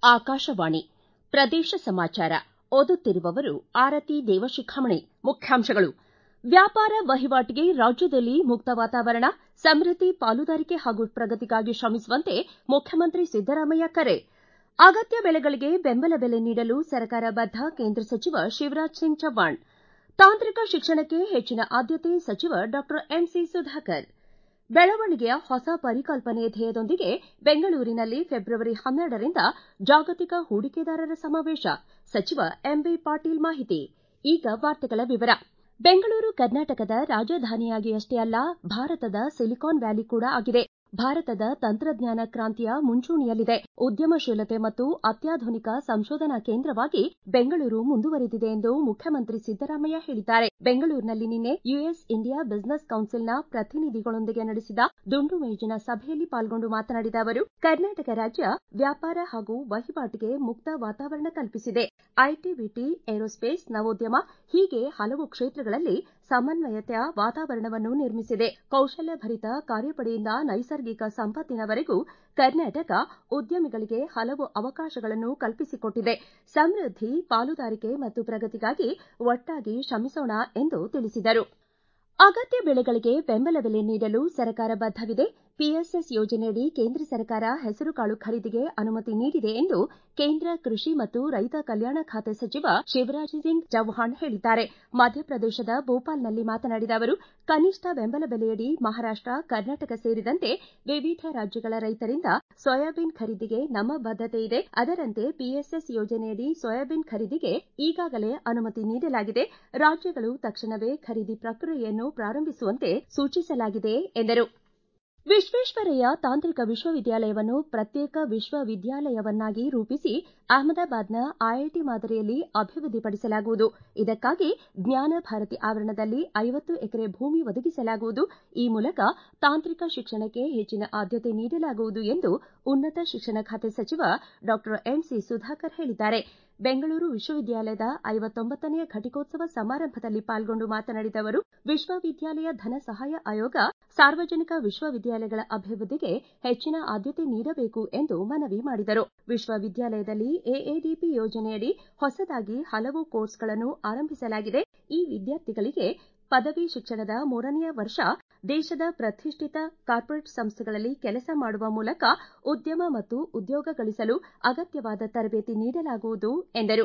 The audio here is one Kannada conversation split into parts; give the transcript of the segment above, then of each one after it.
ಆಕಾಶವಾಣಿ ಪ್ರದೇಶ ಸಮಾಚಾರ ಓದುತ್ತಿರುವವರು ಆರತಿ ದೇವಶಿಖಾಮಣಿ ಮುಖ್ಯಾಂಶಗಳು ವ್ಯಾಪಾರ ವಹಿವಾಟಿಗೆ ರಾಜ್ಯದಲ್ಲಿ ಮುಕ್ತ ವಾತಾವರಣ ಸಮೃದ್ಧಿ ಪಾಲುದಾರಿಕೆ ಹಾಗೂ ಪ್ರಗತಿಗಾಗಿ ಶ್ರಮಿಸುವಂತೆ ಮುಖ್ಯಮಂತ್ರಿ ಸಿದ್ದರಾಮಯ್ಯ ಕರೆ ಅಗತ್ಯ ಬೆಳೆಗಳಿಗೆ ಬೆಂಬಲ ಬೆಲೆ ನೀಡಲು ಸರ್ಕಾರ ಬದ್ಧ ಕೇಂದ್ರ ಸಚಿವ ಶಿವರಾಜ್ ಸಿಂಗ್ ಚೌಹಾಣ್ ತಾಂತ್ರಿಕ ಶಿಕ್ಷಣಕ್ಕೆ ಹೆಚ್ಚಿನ ಆದ್ಯತೆ ಸಚಿವ ಡಾ ಎಂಸಿ ಸುಧಾಕರ್ ಬೆಳವಣಿಗೆಯ ಹೊಸ ಪರಿಕಲ್ಪನೆ ಧ್ಯೇಯದೊಂದಿಗೆ ಬೆಂಗಳೂರಿನಲ್ಲಿ ಫೆಬ್ರವರಿ ಹನ್ನೆರಡರಿಂದ ಜಾಗತಿಕ ಹೂಡಿಕೆದಾರರ ಸಮಾವೇಶ ಸಚಿವ ಎಂಬಿ ಪಾಟೀಲ್ ಮಾಹಿತಿ ಈಗ ವಾರ್ತೆಗಳ ವಿವರ ಬೆಂಗಳೂರು ಕರ್ನಾಟಕದ ರಾಜಧಾನಿಯಾಗಿಯಷ್ಟೇ ಅಲ್ಲ ಭಾರತದ ಸಿಲಿಕಾನ್ ವ್ಯಾಲಿ ಕೂಡ ಆಗಿದೆ ಭಾರತದ ತಂತ್ರಜ್ಞಾನ ಕ್ರಾಂತಿಯ ಮುಂಚೂಣಿಯಲ್ಲಿದೆ ಉದ್ಯಮಶೀಲತೆ ಮತ್ತು ಅತ್ಯಾಧುನಿಕ ಸಂಶೋಧನಾ ಕೇಂದ್ರವಾಗಿ ಬೆಂಗಳೂರು ಮುಂದುವರೆದಿದೆ ಎಂದು ಮುಖ್ಯಮಂತ್ರಿ ಸಿದ್ದರಾಮಯ್ಯ ಹೇಳಿದ್ದಾರೆ ಬೆಂಗಳೂರಿನಲ್ಲಿ ನಿನ್ನೆ ಯುಎಸ್ ಇಂಡಿಯಾ ಬಿಸಿನೆಸ್ ಕೌನ್ಸಿಲ್ನ ಪ್ರತಿನಿಧಿಗಳೊಂದಿಗೆ ನಡೆಸಿದ ದುಂಡು ಮೇಜಿನ ಸಭೆಯಲ್ಲಿ ಪಾಲ್ಗೊಂಡು ಮಾತನಾಡಿದ ಅವರು ಕರ್ನಾಟಕ ರಾಜ್ಯ ವ್ಯಾಪಾರ ಹಾಗೂ ವಹಿವಾಟಿಗೆ ಮುಕ್ತ ವಾತಾವರಣ ಕಲ್ಪಿಸಿದೆ ಐಟಿ ಬಿಟಿ ಏರೋಸ್ಪೇಸ್ ನವೋದ್ಯಮ ಹೀಗೆ ಹಲವು ಕ್ಷೇತ್ರಗಳಲ್ಲಿ ಸಮನ್ವಯತೆಯ ವಾತಾವರಣವನ್ನು ನಿರ್ಮಿಸಿದೆ ಕೌಶಲ್ಯಭರಿತ ಕಾರ್ಯಪಡೆಯಿಂದ ನೈಸರ್ಗಿಕ ಸಂಪತ್ತಿನವರೆಗೂ ಕರ್ನಾಟಕ ಉದ್ಯಮಿಗಳಿಗೆ ಹಲವು ಅವಕಾಶಗಳನ್ನು ಕಲ್ಪಿಸಿಕೊಟ್ಟಿದೆ ಸಮೃದ್ಧಿ ಪಾಲುದಾರಿಕೆ ಮತ್ತು ಪ್ರಗತಿಗಾಗಿ ಒಟ್ಟಾಗಿ ಶ್ರಮಿಸೋಣ ಎಂದು ತಿಳಿಸಿದರು ಅಗತ್ಯ ಬೆಳೆಗಳಿಗೆ ಬೆಂಬಲ ಬೆಲೆ ನೀಡಲು ಸರ್ಕಾರ ಬದ್ದವಿದೆ ಪಿಎಸ್ಎಸ್ ಯೋಜನೆಯಡಿ ಕೇಂದ್ರ ಸರ್ಕಾರ ಹೆಸರುಕಾಳು ಖರೀದಿಗೆ ಅನುಮತಿ ನೀಡಿದೆ ಎಂದು ಕೇಂದ್ರ ಕೃಷಿ ಮತ್ತು ರೈತ ಕಲ್ಯಾಣ ಖಾತೆ ಸಚಿವ ಶಿವರಾಜ್ ಸಿಂಗ್ ಚೌಹಾಣ್ ಹೇಳಿದ್ದಾರೆ ಮಧ್ಯಪ್ರದೇಶದ ಭೋಪಾಲ್ನಲ್ಲಿ ಮಾತನಾಡಿದ ಅವರು ಕನಿಷ್ಠ ಬೆಂಬಲ ಬೆಲೆಯಡಿ ಮಹಾರಾಷ್ಟ ಕರ್ನಾಟಕ ಸೇರಿದಂತೆ ವಿವಿಧ ರಾಜ್ಯಗಳ ರೈತರಿಂದ ಸೋಯಾಬೀನ್ ಖರೀದಿಗೆ ನಮ್ಮ ಬದ್ದತೆ ಇದೆ ಅದರಂತೆ ಪಿಎಸ್ಎಸ್ ಯೋಜನೆಯಡಿ ಸೋಯಾಬೀನ್ ಖರೀದಿಗೆ ಈಗಾಗಲೇ ಅನುಮತಿ ನೀಡಲಾಗಿದೆ ರಾಜ್ಯಗಳು ತಕ್ಷಣವೇ ಖರೀದಿ ಪ್ರಕ್ರಿಯೆಯನ್ನು ಪ್ರಾರಂಭಿಸುವಂತೆ ಸೂಚಿಸಲಾಗಿದೆ ಎಂದರು ವಿಶ್ವೇಶ್ವರಯ್ಯ ತಾಂತ್ರಿಕ ವಿಶ್ವವಿದ್ಯಾಲಯವನ್ನು ಪ್ರತ್ಯೇಕ ವಿಶ್ವವಿದ್ಯಾಲಯವನ್ನಾಗಿ ರೂಪಿಸಿ ಅಹಮದಾಬಾದ್ನ ಐಐಟಿ ಮಾದರಿಯಲ್ಲಿ ಅಭಿವೃದ್ಧಿಪಡಿಸಲಾಗುವುದು ಇದಕ್ಕಾಗಿ ಜ್ಞಾನ ಭಾರತಿ ಆವರಣದಲ್ಲಿ ಐವತ್ತು ಎಕರೆ ಭೂಮಿ ಒದಗಿಸಲಾಗುವುದು ಈ ಮೂಲಕ ತಾಂತ್ರಿಕ ಶಿಕ್ಷಣಕ್ಕೆ ಹೆಚ್ಚಿನ ಆದ್ಯತೆ ನೀಡಲಾಗುವುದು ಎಂದು ಉನ್ನತ ಶಿಕ್ಷಣ ಖಾತೆ ಸಚಿವ ಡಾ ಎಂಸಿ ಸುಧಾಕರ್ ಹೇಳಿದ್ದಾರೆ ಬೆಂಗಳೂರು ವಿಶ್ವವಿದ್ಯಾಲಯದ ಐವತ್ತೊಂಬತ್ತನೆಯ ಘಟಿಕೋತ್ಸವ ಸಮಾರಂಭದಲ್ಲಿ ಪಾಲ್ಗೊಂಡು ಮಾತನಾಡಿದ ಅವರು ವಿಶ್ವವಿದ್ಯಾಲಯ ಧನ ಸಹಾಯ ಆಯೋಗ ಸಾರ್ವಜನಿಕ ವಿಶ್ವವಿದ್ಯಾಲಯಗಳ ಅಭಿವೃದ್ಧಿಗೆ ಹೆಚ್ಚಿನ ಆದ್ಯತೆ ನೀಡಬೇಕು ಎಂದು ಮನವಿ ಮಾಡಿದರು ವಿಶ್ವವಿದ್ಯಾಲಯದಲ್ಲಿ ಎಎಡಿಪಿ ಯೋಜನೆಯಡಿ ಹೊಸದಾಗಿ ಹಲವು ಕೋರ್ಸ್ಗಳನ್ನು ಆರಂಭಿಸಲಾಗಿದೆ ಈ ವಿದ್ಯಾರ್ಥಿಗಳಿಗೆ ಪದವಿ ಶಿಕ್ಷಣದ ಮೂರನೆಯ ವರ್ಷ ದೇಶದ ಪ್ರತಿಷ್ಠಿತ ಕಾರ್ಪೊರೇಟ್ ಸಂಸ್ಥೆಗಳಲ್ಲಿ ಕೆಲಸ ಮಾಡುವ ಮೂಲಕ ಉದ್ಯಮ ಮತ್ತು ಉದ್ಯೋಗ ಗಳಿಸಲು ಅಗತ್ಯವಾದ ತರಬೇತಿ ನೀಡಲಾಗುವುದು ಎಂದರು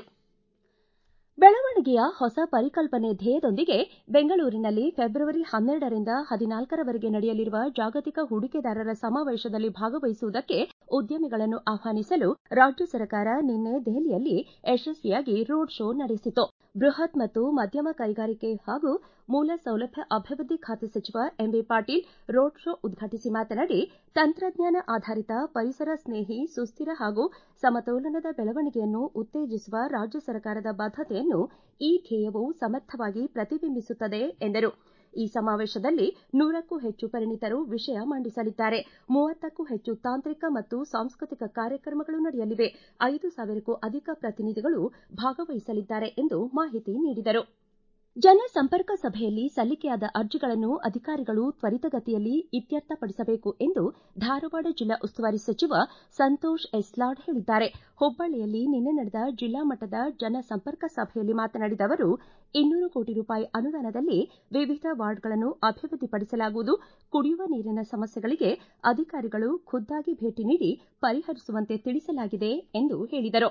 ಬೆಳವಣಿಗೆಯ ಹೊಸ ಪರಿಕಲ್ಪನೆ ಧ್ಯೇಯದೊಂದಿಗೆ ಬೆಂಗಳೂರಿನಲ್ಲಿ ಫೆಬ್ರವರಿ ಹನ್ನೆರಡರಿಂದ ಹದಿನಾಲ್ಕರವರೆಗೆ ನಡೆಯಲಿರುವ ಜಾಗತಿಕ ಹೂಡಿಕೆದಾರರ ಸಮಾವೇಶದಲ್ಲಿ ಭಾಗವಹಿಸುವುದಕ್ಕೆ ಉದ್ಯಮಿಗಳನ್ನು ಆಹ್ವಾನಿಸಲು ರಾಜ್ಯ ಸರ್ಕಾರ ನಿನ್ನೆ ದೆಹಲಿಯಲ್ಲಿ ಯಶಸ್ವಿಯಾಗಿ ರೋಡ್ ಶೋ ನಡೆಸಿತು ಬೃಹತ್ ಮತ್ತು ಮಧ್ಯಮ ಕೈಗಾರಿಕೆ ಹಾಗೂ ಮೂಲ ಸೌಲಭ್ಯ ಅಭಿವೃದ್ಧಿ ಖಾತೆ ಸಚಿವ ಎಂಬಿ ಪಾಟೀಲ್ ರೋಡ್ ಶೋ ಉದ್ಘಾಟಿಸಿ ಮಾತನಾಡಿ ತಂತ್ರಜ್ಞಾನ ಆಧಾರಿತ ಪರಿಸರ ಸ್ನೇಹಿ ಸುಸ್ಥಿರ ಹಾಗೂ ಸಮತೋಲನದ ಬೆಳವಣಿಗೆಯನ್ನು ಉತ್ತೇಜಿಸುವ ರಾಜ್ಯ ಸರ್ಕಾರದ ಬದ್ದತೆಯನ್ನು ಈ ಧ್ಯೇಯವು ಸಮರ್ಥವಾಗಿ ಪ್ರತಿಬಿಂಬಿಸುತ್ತದೆ ಎಂದರು ಈ ಸಮಾವೇಶದಲ್ಲಿ ನೂರಕ್ಕೂ ಹೆಚ್ಚು ಪರಿಣಿತರು ವಿಷಯ ಮಂಡಿಸಲಿದ್ದಾರೆ ಮೂವತ್ತಕ್ಕೂ ಹೆಚ್ಚು ತಾಂತ್ರಿಕ ಮತ್ತು ಸಾಂಸ್ಕೃತಿಕ ಕಾರ್ಯಕ್ರಮಗಳು ನಡೆಯಲಿವೆ ಐದು ಸಾವಿರಕ್ಕೂ ಅಧಿಕ ಪ್ರತಿನಿಧಿಗಳು ಭಾಗವಹಿಸಲಿದ್ದಾರೆ ಎಂದು ಮಾಹಿತಿ ನೀಡಿದರು ಜನಸಂಪರ್ಕ ಸಭೆಯಲ್ಲಿ ಸಲ್ಲಿಕೆಯಾದ ಅರ್ಜಿಗಳನ್ನು ಅಧಿಕಾರಿಗಳು ತ್ವರಿತಗತಿಯಲ್ಲಿ ಇತ್ಯರ್ಥಪಡಿಸಬೇಕು ಎಂದು ಧಾರವಾಡ ಜಿಲ್ಲಾ ಉಸ್ತುವಾರಿ ಸಚಿವ ಸಂತೋಷ್ ಎಸ್ಲಾಡ್ ಹೇಳಿದ್ದಾರೆ ಹುಬ್ಬಳ್ಳಿಯಲ್ಲಿ ನಿನ್ನೆ ನಡೆದ ಜಿಲ್ಲಾ ಮಟ್ಟದ ಜನಸಂಪರ್ಕ ಸಭೆಯಲ್ಲಿ ಮಾತನಾಡಿದ ಅವರು ಇನ್ನೂರು ಕೋಟಿ ರೂಪಾಯಿ ಅನುದಾನದಲ್ಲಿ ವಿವಿಧ ವಾರ್ಡ್ಗಳನ್ನು ಅಭಿವೃದ್ಧಿಪಡಿಸಲಾಗುವುದು ಕುಡಿಯುವ ನೀರಿನ ಸಮಸ್ಯೆಗಳಿಗೆ ಅಧಿಕಾರಿಗಳು ಖುದ್ದಾಗಿ ಭೇಟಿ ನೀಡಿ ಪರಿಹರಿಸುವಂತೆ ತಿಳಿಸಲಾಗಿದೆ ಎಂದು ಹೇಳಿದರು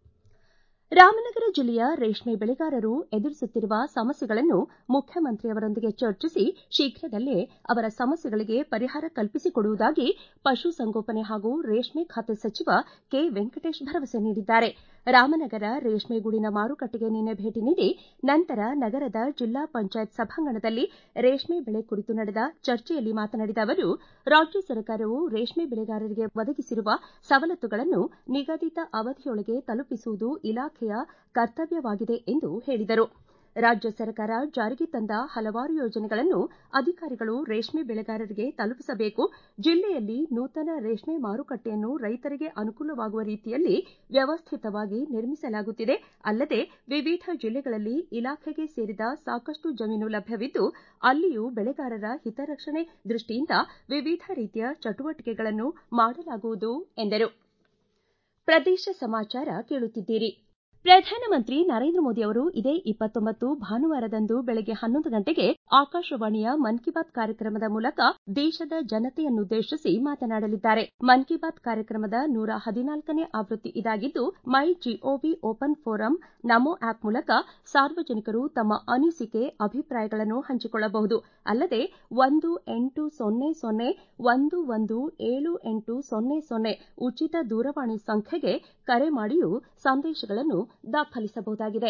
ರಾಮನಗರ ಜಿಲ್ಲೆಯ ರೇಷ್ಮೆ ಬೆಳೆಗಾರರು ಎದುರಿಸುತ್ತಿರುವ ಸಮಸ್ಯೆಗಳನ್ನು ಮುಖ್ಯಮಂತ್ರಿಯವರೊಂದಿಗೆ ಚರ್ಚಿಸಿ ಶೀಘ್ರದಲ್ಲೇ ಅವರ ಸಮಸ್ಯೆಗಳಿಗೆ ಪರಿಹಾರ ಕಲ್ಪಿಸಿಕೊಡುವುದಾಗಿ ಪಶುಸಂಗೋಪನೆ ಹಾಗೂ ರೇಷ್ಮೆ ಖಾತೆ ಸಚಿವ ಕೆ ವೆಂಕಟೇಶ್ ಭರವಸೆ ನೀಡಿದ್ದಾರೆ ರಾಮನಗರ ರೇಷ್ಮೆ ಗೂಡಿನ ಮಾರುಕಟ್ಟೆಗೆ ನಿನ್ನೆ ಭೇಟಿ ನೀಡಿ ನಂತರ ನಗರದ ಜಿಲ್ಲಾ ಪಂಚಾಯತ್ ಸಭಾಂಗಣದಲ್ಲಿ ರೇಷ್ಮೆ ಬೆಳೆ ಕುರಿತು ನಡೆದ ಚರ್ಚೆಯಲ್ಲಿ ಮಾತನಾಡಿದ ಅವರು ರಾಜ್ಯ ಸರ್ಕಾರವು ರೇಷ್ಮೆ ಬೆಳೆಗಾರರಿಗೆ ಒದಗಿಸಿರುವ ಸವಲತ್ತುಗಳನ್ನು ನಿಗದಿತ ಅವಧಿಯೊಳಗೆ ತಲುಪಿಸುವುದು ಇಲಾಖೆಯ ಕರ್ತವ್ಯವಾಗಿದೆ ಎಂದು ಹೇಳಿದರು ರಾಜ್ಯ ಸರ್ಕಾರ ಜಾರಿಗೆ ತಂದ ಹಲವಾರು ಯೋಜನೆಗಳನ್ನು ಅಧಿಕಾರಿಗಳು ರೇಷ್ಮೆ ಬೆಳೆಗಾರರಿಗೆ ತಲುಪಿಸಬೇಕು ಜಿಲ್ಲೆಯಲ್ಲಿ ನೂತನ ರೇಷ್ಮೆ ಮಾರುಕಟ್ಟೆಯನ್ನು ರೈತರಿಗೆ ಅನುಕೂಲವಾಗುವ ರೀತಿಯಲ್ಲಿ ವ್ಯವಸ್ಥಿತವಾಗಿ ನಿರ್ಮಿಸಲಾಗುತ್ತಿದೆ ಅಲ್ಲದೆ ವಿವಿಧ ಜಿಲ್ಲೆಗಳಲ್ಲಿ ಇಲಾಖೆಗೆ ಸೇರಿದ ಸಾಕಷ್ಟು ಜಮೀನು ಲಭ್ಯವಿದ್ದು ಅಲ್ಲಿಯೂ ಬೆಳೆಗಾರರ ಹಿತರಕ್ಷಣೆ ದೃಷ್ಟಿಯಿಂದ ವಿವಿಧ ರೀತಿಯ ಚಟುವಟಿಕೆಗಳನ್ನು ಮಾಡಲಾಗುವುದು ಎಂದರು ಪ್ರದೇಶ ಸಮಾಚಾರ ಕೇಳುತ್ತಿದ್ದೀರಿ ಪ್ರಧಾನಮಂತ್ರಿ ನರೇಂದ್ರ ಮೋದಿ ಅವರು ಇದೇ ಇಪ್ಪತ್ತೊಂಬತ್ತು ಭಾನುವಾರದಂದು ಬೆಳಗ್ಗೆ ಹನ್ನೊಂದು ಗಂಟೆಗೆ ಆಕಾಶವಾಣಿಯ ಮನ್ ಕಿ ಬಾತ್ ಕಾರ್ಯಕ್ರಮದ ಮೂಲಕ ದೇಶದ ಜನತೆಯನ್ನುದ್ದೇಶಿಸಿ ಮಾತನಾಡಲಿದ್ದಾರೆ ಮನ್ ಕಿ ಬಾತ್ ಕಾರ್ಯಕ್ರಮದ ನೂರ ಹದಿನಾಲ್ಕನೇ ಆವೃತ್ತಿ ಇದಾಗಿದ್ದು my GOV open forum Namo app ಮೂಲಕ ಸಾರ್ವಜನಿಕರು ತಮ್ಮ ಅನಿಸಿಕೆ ಅಭಿಪ್ರಾಯಗಳನ್ನು ಹಂಚಿಕೊಳ್ಳಬಹುದು ಅಲ್ಲದೆ ಒಂದು ಎಂಟು ಸೊನ್ನೆ ಸೊನ್ನೆ ಒಂದು ಒಂದು ಏಳು ಎಂಟು ಸೊನ್ನೆ ಸೊನ್ನೆ ಉಚಿತ ದೂರವಾಣಿ ಸಂಖ್ಯೆಗೆ ಕರೆ ಮಾಡಿಯೂ ಸಂದೇಶಗಳನ್ನು ದಾಖಲಿಸಬಹುದಾಗಿದೆ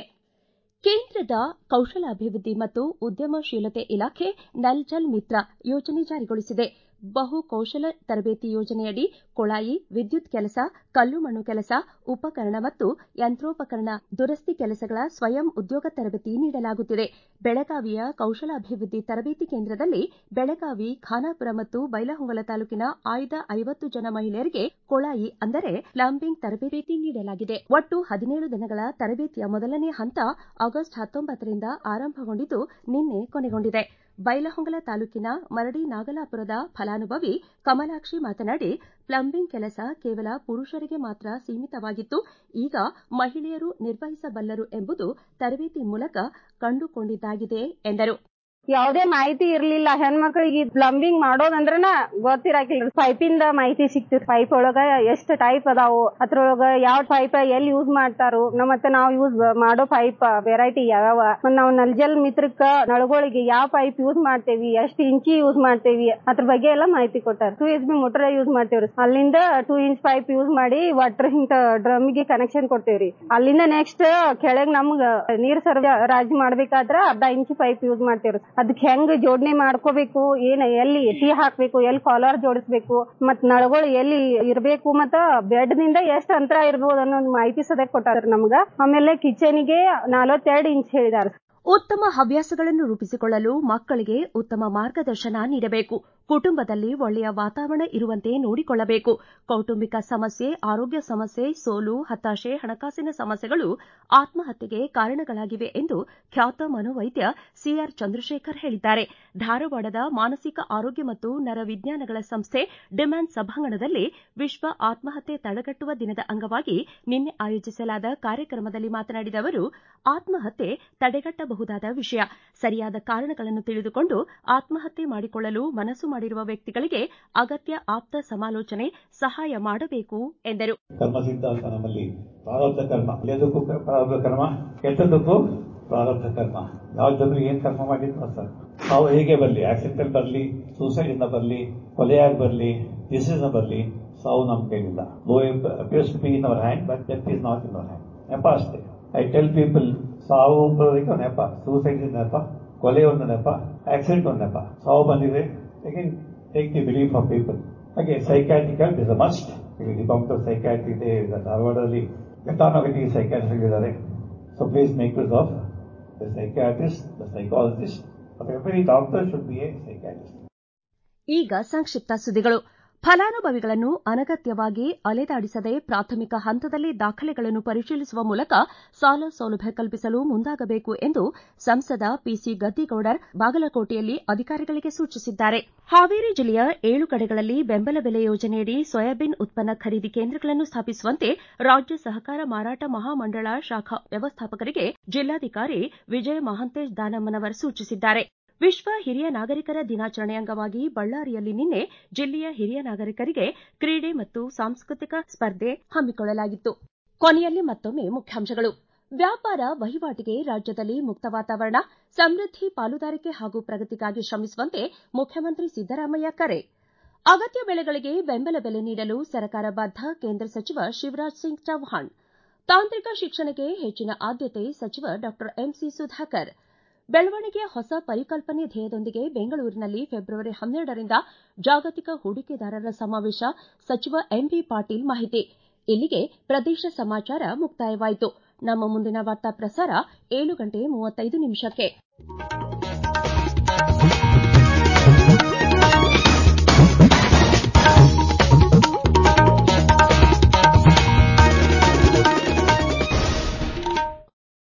ಕೇಂದ್ರದ ಕೌಶಲಾಭಿವೃದ್ಧಿ ಮತ್ತು ಉದ್ಯಮಶೀಲತೆ ಇಲಾಖೆ ನಲ್ ಜಲ್ ಮಿತ್ರ ಯೋಜನೆ ಜಾರಿಗೊಳಿಸಿದೆ ಬಹು ಕೌಶಲ ತರಬೇತಿ ಯೋಜನೆಯಡಿ ಕೊಳಾಯಿ ವಿದ್ಯುತ್ ಕೆಲಸ ಕಲ್ಲು ಮಣ್ಣು ಕೆಲಸ ಉಪಕರಣ ಮತ್ತು ಯಂತ್ರೋಪಕರಣ ದುರಸ್ತಿ ಕೆಲಸಗಳ ಸ್ವಯಂ ಉದ್ಯೋಗ ತರಬೇತಿ ನೀಡಲಾಗುತ್ತಿದೆ ಬೆಳಗಾವಿಯ ಕೌಶಲಾಭಿವೃದ್ಧಿ ತರಬೇತಿ ಕೇಂದ್ರದಲ್ಲಿ ಬೆಳಗಾವಿ ಖಾನಾಪುರ ಮತ್ತು ಬೈಲಹೊಂಗಲ ತಾಲೂಕಿನ ಆಯ್ದ ಐವತ್ತು ಜನ ಮಹಿಳೆಯರಿಗೆ ಕೊಳಾಯಿ ಅಂದರೆ ಪ್ಲಂಬಿಂಗ್ ತರಬೇತಿ ನೀಡಲಾಗಿದೆ ಒಟ್ಟು ಹದಿನೇಳು ದಿನಗಳ ತರಬೇತಿಯ ಮೊದಲನೇ ಹಂತ ಆಗಸ್ಟ್ ಹತ್ತೊಂಬತ್ತರಿಂದ ಆರಂಭಗೊಂಡಿದ್ದು ನಿನ್ನೆ ಕೊನೆಗೊಂಡಿದೆ ಬೈಲಹೊಂಗಲ ತಾಲೂಕಿನ ಮರಡಿ ನಾಗಲಾಪುರದ ಫಲಾನುಭವಿ ಕಮಲಾಕ್ಷಿ ಮಾತನಾಡಿ ಪ್ಲಂಬಿಂಗ್ ಕೆಲಸ ಕೇವಲ ಪುರುಷರಿಗೆ ಮಾತ್ರ ಸೀಮಿತವಾಗಿತ್ತು ಈಗ ಮಹಿಳೆಯರು ನಿರ್ವಹಿಸಬಲ್ಲರು ಎಂಬುದು ತರಬೇತಿ ಮೂಲಕ ಕಂಡುಕೊಂಡಿದ್ದಾಗಿದೆ ಎಂದರು ಯಾವುದೇ ಮಾಹಿತಿ ಇರ್ಲಿಲ್ಲ ಹೆಣ್ಮಕ್ಳಿಗೆ ಪ್ಲಂಬಿಂಗ್ ಮಾಡೋದಂದ್ರನ ಗೊತ್ತಿರಾಕಿಲ್ಲ ಪೈಪಿಂದ ಮಾಹಿತಿ ಸಿಕ್ತಿತ್ತು ಪೈಪ್ ಒಳಗ ಎಷ್ಟ್ ಟೈಪ್ ಅದಾವು ಅದ್ರೊಳಗ ಯಾವ ಪೈಪ್ ಎಲ್ಲಿ ಯೂಸ್ ಮಾಡ್ತಾರು ನ- ಮತ್ತೆ ನಾವು ಯೂಸ್ ಮಾಡೋ ಪೈಪ್ ವೆರೈಟಿ ಯಾವ್ಯಾವ ಮತ್ತ್ ನಾವು ನಲ್ಜಲ್ ಮಿತ್ರಕ್ಕ ನಳಗಳಿಗೆ ಯಾವ ಪೈಪ್ ಯೂಸ್ ಮಾಡ್ತೇವಿ ಎಷ್ಟ್ ಇಂಚಿ ಯೂಸ್ ಮಾಡ್ತೇವಿ ಅದ್ರ ಬಗ್ಗೆ ಎಲ್ಲ ಮಾಹಿತಿ ಕೊಟ್ಟಾರ two H B motor use ಮಾಡ್ತೇವ್ರಿ ಅಲ್ಲಿಂದ ಟೂ ಇಂಚ್ ಪೈಪ್ ಯೂಸ್ ಮಾಡಿ ವಾಟರ್ ಹಿಂಗ ಡ್ರಮ್ಗೆ ಕನೆಕ್ಷನ್ ಕೊಡ್ತೇವ್ರಿ ಅಲ್ಲಿಂದ ನೆಕ್ಸ್ಟ್ ಕೆಳಗ್ ನಮ್ಗ ನೀರ್ ಸರಬರಾಜು ಮಾಡ್ಬೇಕಾದ್ರ ಅರ್ಧ ಇಂಚ್ ಪೈಪ್ ಯೂಸ್ ಮಾಡ್ತೇವ್ರಿ ಅದಕ್ಕೆ ಹೆಂಗ್ ಜೋಡಣೆ ಮಾಡ್ಕೋಬೇಕು ಏನ್ ಎಲ್ಲಿ ಟೀ ಹಾಕ್ಬೇಕು ಎಲ್ಲಿ ಕಾಲರ್ ಜೋಡಿಸ್ಬೇಕು ಮತ್ ನಳಗಳು ಎಲ್ಲಿ ಇರ್ಬೇಕು ಮತ್ತ ಬೆಡ್ ನಿಂದ ಎಷ್ಟ್ ಅಂತರ ಇರ್ಬೋದು ಅನ್ನೋದು ಮಾಹಿತಿ ಸದ್ಯ ಕೊಟ್ಟಾರ ನಮ್ಗ ಆಮೇಲೆ ಕಿಚನ್ಗೆ ನಲವತ್ತೆರಡು ಇಂಚ್ ಹೇಳಿದಾರ ಉತ್ತಮ ಹವ್ಯಾಸಗಳನ್ನು ರೂಪಿಸಿಕೊಳ್ಳಲು ಮಕ್ಕಳಿಗೆ ಉತ್ತಮ ಮಾರ್ಗದರ್ಶನ ನೀಡಬೇಕು ಕುಟುಂಬದಲ್ಲಿ ಒಳ್ಳೆಯ ವಾತಾವರಣ ಇರುವಂತೆ ನೋಡಿಕೊಳ್ಳಬೇಕು ಕೌಟುಂಬಿಕ ಸಮಸ್ಯೆ ಆರೋಗ್ಯ ಸಮಸ್ಯೆ ಸೋಲು ಹತಾಶೆ ಹಣಕಾಸಿನ ಸಮಸ್ಯೆಗಳು ಆತ್ಮಹತ್ಯೆಗೆ ಕಾರಣಗಳಾಗಿವೆ ಎಂದು ಖ್ಯಾತ ಮನೋವೈದ್ಯ ಸಿಆರ್ ಚಂದ್ರಶೇಖರ್ ಹೇಳಿದ್ದಾರೆ ಧಾರವಾಡದ ಮಾನಸಿಕ ಆರೋಗ್ಯ ಮತ್ತು ನರವಿಜ್ಞಾನಗಳ ಸಂಸ್ಥೆ ಡಿಮ್ಯಾನ್ ಸಭಾಂಗಣದಲ್ಲಿ ವಿಶ್ವ ಆತ್ಮಹತ್ಯೆ ತಡೆಗಟ್ಟುವ ದಿನದ ಅಂಗವಾಗಿ ನಿನ್ನೆ ಆಯೋಜಿಸಲಾದ ಕಾರ್ಯಕ್ರಮದಲ್ಲಿ ಮಾತನಾಡಿದ ಅವರು ಆತ್ಮಹತ್ಯೆ ತಡೆಗಟ್ಟಬಹುದಾದ ವಿಷಯ ಸರಿಯಾದ ಕಾರಣಗಳನ್ನು ತಿಳಿದುಕೊಂಡು ಆತ್ಮಹತ್ಯೆ ಮಾಡಿಕೊಳ್ಳಲು ಮನಸ್ಸು ಮಾಡಿರುವ ವ್ಯಕ್ತಿಗಳಿಗೆ ಅಗತ್ಯ ಆಪ್ತ ಸಮಾಲೋಚನೆ ಸಹಾಯ ಮಾಡಬೇಕು ಎಂದರು ಕರ್ಮ ಸಿದ್ಧಾಂತ ನಮ್ಮಲ್ಲಿ ಪ್ರಾರಬ್ಧ ಕರ್ಮ ಒಳ್ಳೆಯದಕ್ಕೂ ಕ- ಪ್ರಾರಬ್ಧ ಕರ್ಮ ಕೆಟ್ಟದಕ್ಕೂ ಪ್ರಾರಬ್ಧ ಕರ್ಮ ಯಾವ ಜನರು ಏನ್ ಕರ್ಮ ಮಾಡಿದ್ರು ಸರ್ ನಾವು ಹೇಗೆ ಬರಲಿ ಆಕ್ಸಿಡೆಂಟಲ್ ಬರಲಿ ಸೂಸೈಡ್ ಇಂದ ಬರಲಿ ಕೊಲೆಯಾಗಿ ಬರಲಿ ಡಿಸೀಸ್ ಬರಲಿ ಸಾವು ನಮ್ಮ ಕೈಲಿಲ್ಲ low appears to be in our hand but death is not in our hand ನೆಪ ಅಷ್ಟೇ ಐ ಟೆಲ್ ಪೀಪಲ್ ಸಾವು ಬರೋದಕ್ಕೆ ಒಂದು ನೆಪ ಸೂಸೈಡ್ ನೆಪ ಕೊಲೆ ಒಂದು ನೆಪ ಆಕ್ಸಿಡೆಂಟ್ ಒಂದು ನೆಪ ಸಾವು ಬಂದಿದೆ again take the belief of people ಹಾಗೆ psychiatrical is a must the doctor psychiatry ಇದೆ ಈಗ ಧಾರವಾಡದಲ್ಲಿ ಘಟಾನುಘಟಿ ಸೈಕ್ಯಾಟ್ರಿಸ್ಟ್ ಇದ್ದಾರೆ so please make use of the psychiatrist the psychologist but every doctor should be a psychiatrist ಈಗ ಸಂಕ್ಷಿಪ್ತ ಸುದ್ದಿಗಳು ಫಲಾನುಭವಿಗಳನ್ನು ಅನಗತ್ಯವಾಗಿ ಅಲೆದಾಡಿಸದೆ ಪ್ರಾಥಮಿಕ ಹಂತದಲ್ಲಿ ದಾಖಲೆಗಳನ್ನು ಪರಿಶೀಲಿಸುವ ಮೂಲಕ ಸಾಲ ಸೌಲಭ್ಯ ಕಲ್ಪಿಸಲು ಮುಂದಾಗಬೇಕು ಎಂದು ಸಂಸದ ಪಿಸಿ ಗದ್ದಿಗೌಡರ್ ಬಾಗಲಕೋಟೆಯಲ್ಲಿ ಅಧಿಕಾರಿಗಳಿಗೆ ಸೂಚಿಸಿದ್ದಾರೆ ಹಾವೇರಿ ಜಿಲ್ಲೆಯ ಏಳು ಕಡೆಗಳಲ್ಲಿ ಬೆಂಬಲ ಬೆಲೆ ಯೋಜನೆಯಡಿ ಸೋಯಾಬೀನ್ ಉತ್ಪನ್ನ ಖರೀದಿ ಕೇಂದ್ರಗಳನ್ನು ಸ್ಥಾಪಿಸುವಂತೆ ರಾಜ್ಯ ಸಹಕಾರ ಮಾರಾಟ ಮಹಾಮಂಡಳ ಶಾಖಾ ವ್ಯವಸ್ಥಾಪಕರಿಗೆ ಜಿಲ್ಲಾಧಿಕಾರಿ ವಿಜಯ ಮಹಾಂತೇಶ್ ದಾನಮ್ಮನವರ್ ಸೂಚಿಸಿದ್ದಾರೆ ವಿಶ್ವ ಹಿರಿಯ ನಾಗರಿಕರ ದಿನಾಚರಣೆ ಅಂಗವಾಗಿ ಬಳ್ಳಾರಿಯಲ್ಲಿ ನಿನ್ನೆ ಜಿಲ್ಲೆಯ ಹಿರಿಯ ನಾಗರಿಕರಿಗೆ ಕ್ರೀಡೆ ಮತ್ತು ಸಾಂಸ್ಕೃತಿಕ ಸ್ಪರ್ಧೆ ಹಮ್ಮಿಕೊಳ್ಳಲಾಗಿತ್ತು ಕೊನೆಯಲ್ಲಿ ಮತ್ತೊಮ್ಮೆ ಮುಖ್ಯಾಂಶಗಳು ವ್ಯಾಪಾರ ವಹಿವಾಟಿಗೆ ರಾಜ್ಯದಲ್ಲಿ ಮುಕ್ತ ವಾತಾವರಣ ಸಮೃದ್ಧಿ ಪಾಲುದಾರಿಕೆ ಹಾಗೂ ಪ್ರಗತಿಗಾಗಿ ಶ್ರಮಿಸುವಂತೆ ಮುಖ್ಯಮಂತ್ರಿ ಸಿದ್ದರಾಮಯ್ಯ ಕರೆ ಅಗತ್ಯ ಬೆಳೆಗಳಿಗೆ ಬೆಂಬಲ ಬೆಲೆ ನೀಡಲು ಸರ್ಕಾರ ಬದ್ಧ ಕೇಂದ್ರ ಸಚಿವ ಶಿವರಾಜ್ ಸಿಂಗ್ ಚೌಹಾಣ್ ತಾಂತ್ರಿಕ ಶಿಕ್ಷಣಕ್ಕೆ ಹೆಚ್ಚಿನ ಆದ್ಯತೆ ಸಚಿವ ಡಾಕ್ಟರ್ ಎಂಸಿ ಸುಧಾಕರ್ ಬೆಳವಣಿಗೆಯ ಹೊಸ ಪರಿಕಲ್ಪನೆ ಧ್ಯೇಯದೊಂದಿಗೆ ಬೆಂಗಳೂರಿನಲ್ಲಿ ಫೆಬ್ರವರಿ ಹನ್ನೆರಡರಿಂದ ಜಾಗತಿಕ ಹೂಡಿಕೆದಾರರ ಸಮಾವೇಶ ಸಚಿವ ಎಂಬಿ ಪಾಟೀಲ್ ಮಾಹಿತಿ ಇಲ್ಲಿಗೆ ಪ್ರದೇಶ ಸಮಾಚಾರ ಮುಕ್ತಾಯವಾಯಿತು ನಮ್ಮ ಮುಂದಿನ ವಾರ್ತಾ ಪ್ರಸಾರ ಏಳು ಗಂಟೆ ಮೂವತ್ತೈದು ನಿಮಿಷಕ್ಕೆ